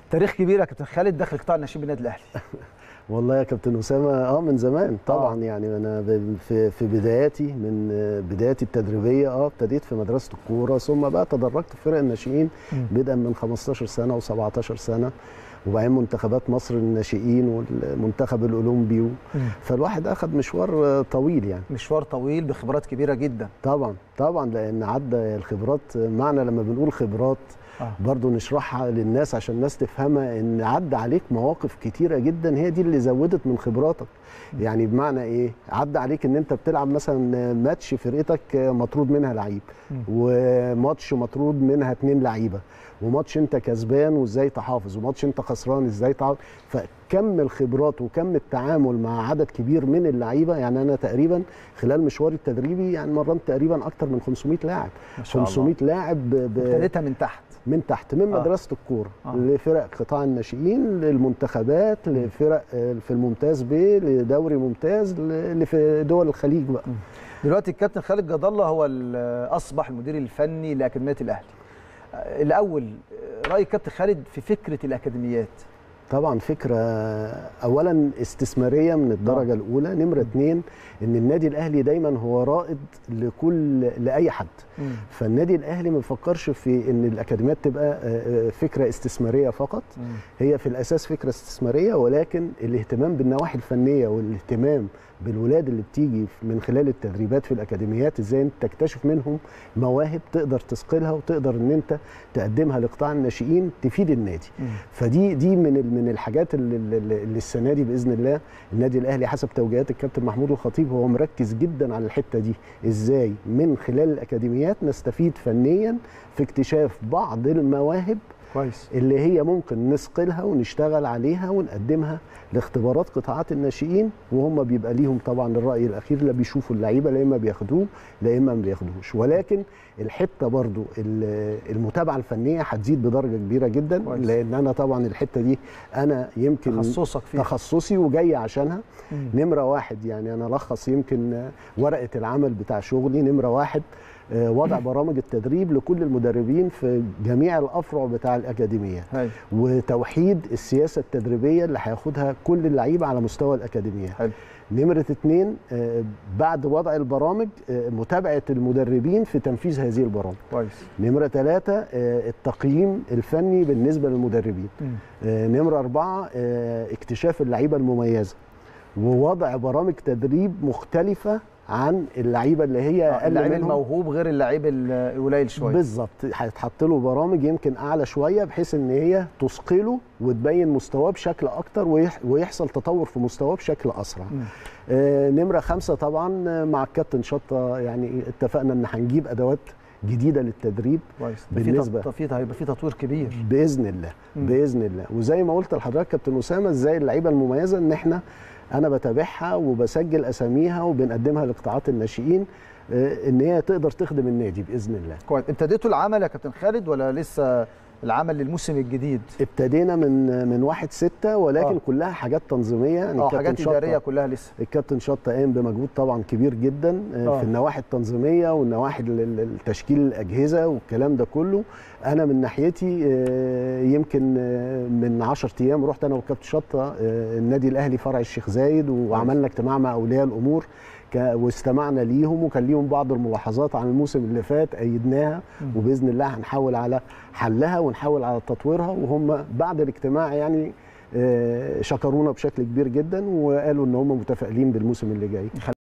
تاريخ كبير يا كابتن خالد داخل قطاع الناشئين بالنادي الاهلي والله يا كابتن اسامه اه من زمان طبعا آه. آه. يعني انا ب- في في بداياتي من آه، بداياتي التدريبيه اه ابتديت في مدرسه الكوره ثم بقى تدرجت في فرق الناشئين مم. بدءا من 15 سنه و17 سنه وبعدين منتخبات مصر للناشئين والمنتخب الاولمبي و- مم. فالواحد اخذ مشوار آه، طويل يعني مشوار طويل بخبرات كبيره جدا طبعا طبعا لان عدى الخبرات معنى لما بنقول خبرات آه. برضو نشرحها للناس عشان الناس تفهمها ان عدى عليك مواقف كتيره جدا هي دي اللي زودت من خبراتك يعني بمعنى ايه عدى عليك ان انت بتلعب مثلا ماتش فرقتك مطرود منها لعيب مم. وماتش مطرود منها اتنين لعيبه وماتش انت كسبان وازاي تحافظ وماتش انت خسران ازاي تحافظ فكم الخبرات وكم التعامل مع عدد كبير من اللعيبه يعني انا تقريبا خلال مشواري التدريبي يعني مرنت تقريبا اكتر من 500 لاعب ما شاء الله 500 لاعب ب... ب... ابتديتها من تحت من تحت من آه. مدرسه الكوره آه. آه. لفرق قطاع الناشئين للمنتخبات لفرق آه، في الممتاز ب لدوري ممتاز ل- اللي في دول الخليج بقى دلوقتي الكابتن خالد جد الله هو ال- اصبح المدير الفني لاكاديميه الاهلي آه، الاول آه، راي الكابتن خالد في فكره الاكاديميات طبعا فكره اولا استثماريه من الدرجه الاولى نمره اتنين ان النادي الاهلي دايما هو رائد لكل لاي حد مم. فالنادي الاهلي ما بيفكرش في ان الاكاديميات تبقى آه، آه، فكره استثماريه فقط مم. هي في الاساس فكره استثماريه ولكن الاهتمام بالنواحي الفنيه والاهتمام بالولاد اللي بتيجي من خلال التدريبات في الاكاديميات ازاي انت تكتشف منهم مواهب تقدر تثقلها وتقدر ان انت تقدمها لقطاع الناشئين تفيد النادي مم. فدي دي من ال- من الحاجات اللي, اللي اللي السنه دي باذن الله النادي الاهلي حسب توجيهات الكابتن محمود الخطيب هو مركز جدا على الحته دي ازاي من خلال الاكاديميات نستفيد فنيا في اكتشاف بعض المواهب كويس اللي هي ممكن نثقلها ونشتغل عليها ونقدمها لاختبارات قطاعات الناشئين وهم بيبقى ليهم طبعا الراي الاخير لا بيشوفوا اللعيبه لا اما بياخدوه لا اما ما بياخدوهوش ولكن الحته برضو ال- المتابعه الفنيه هتزيد بدرجه كبيره جدا كويس. لان انا طبعا الحته دي انا يمكن تخصصك فيها تخصصي وجاي عشانها مم. نمره واحد يعني انا الخص يمكن آه، ورقه العمل بتاع شغلي نمره واحد آه، وضع برامج التدريب لكل المدربين في جميع الافرع بتاع الاكاديميات هاي وتوحيد السياسه التدريبيه اللي هياخدها كل اللعيبه على مستوى الاكاديميات حلو نمره اتنين آه، بعد وضع البرامج آه، متابعه المدربين في تنفيذ هذه البرامج كويس نمره ثلاثة التقييم الفني بالنسبه للمدربين مم. آه، نمرة أربعة آه، اكتشاف اللعيبة المميزة ووضع برامج تدريب مختلفة عن اللعيبة اللي هي آه، أقل اللعيب منهم الموهوب غير اللعيب ال- القليل شويه بالظبط هيتحط له برامج يمكن أعلى شوية بحيث إن هي تثقله وتبين مستواه بشكل أكتر ويح- ويحصل تطور في مستواه بشكل أسرع. مم. آه، نمرة خمسة طبعا آه، مع الكابتن شطة يعني اتفقنا إن هنجيب أدوات جديدة للتدريب كويس ده في بالنسبة- تط- في هيبقى في تطوير كبير باذن الله مم. باذن الله وزي ما قلت لحضرتك كابتن اسامه ازاي اللعيبه المميزه ان احنا انا بتابعها وبسجل اساميها وبنقدمها لقطاعات الناشئين آه، ان هي تقدر تخدم النادي باذن الله كويس ابتديتوا العمل يا كابتن خالد ولا لسه العمل للموسم الجديد ابتدينا من من واحد ستة ولكن آه. آه. كلها حاجات تنظيميه يعني اه الكابتن حاجات شطة- اداريه كلها لسه الكابتن شطة قام بمجهود طبعا كبير جدا آه، آه. في النواحي التنظيميه والنواحي ال- ال- التشكيل الاجهزه والكلام ده كله انا من ناحيتي آه، يمكن آه، من 10 ايام رحت انا والكابتن شطة آه، النادي الاهلي فرع الشيخ زايد وعملنا اجتماع مع اولياء الامور ك- واستمعنا ليهم وكان ليهم بعض الملاحظات عن الموسم اللي فات ايدناها مم. وباذن الله هنحاول على حلها ونحاول على تطويرها وهم بعد الاجتماع يعني آه، شكرونا بشكل كبير جدا وقالوا ان هم متفائلين بالموسم اللي جاي